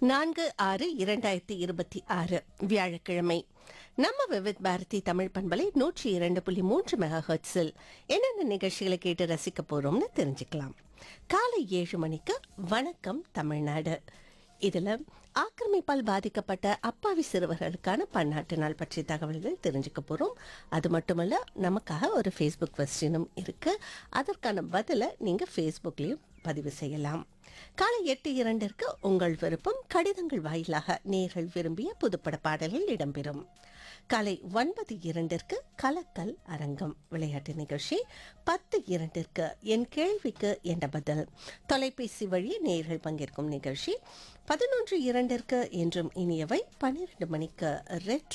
நான்கு ஆறு இரண்டாயிரத்தி இருபத்தி ஆறு வியாழக்கிழமை நம்ம விவித் பாரதி தமிழ் பண்பலை நூற்றி இரண்டு புள்ளி மூன்று மெகா ஹெர்ட்ஸில் என்னென்ன நிகழ்ச்சிகளை கேட்டு ரசிக்க போறோம்னு தெரிஞ்சுக்கலாம் காலை ஏழு மணிக்கு வணக்கம் தமிழ்நாடு இதுல ஆக்கிரமிப்பால் பாதிக்கப்பட்ட அப்பாவி சிறுவர்களுக்கான பன்னாட்டு நாள் பற்றிய தகவல்கள் தெரிஞ்சுக்க போறோம் அது மட்டுமல்ல நமக்காக ஒரு ஃபேஸ்புக் கொஸ்டினும் இருக்கு அதற்கான பதிலை நீங்க ஃபேஸ்புக்லயும் பதிவு செய்யலாம் காலை எட்டு இரண்டிற்கு உங்கள் விருப்பம் கடிதங்கள் வாயிலாக நேர்கள் விரும்பிய புதுப்பட பாடல்கள் இடம்பெறும் காலை ஒன்பது இரண்டிற்கு கலக்கல் அரங்கம் விளையாட்டு நிகழ்ச்சி பத்து இரண்டிற்கு என் கேள்விக்கு என்ற பதில் தொலைபேசி வழி நேர்கள் பங்கேற்கும் நிகழ்ச்சி பதினொன்று இரண்டிற்கு என்றும் இனியவை பன்னிரண்டு மணிக்கு ரெட்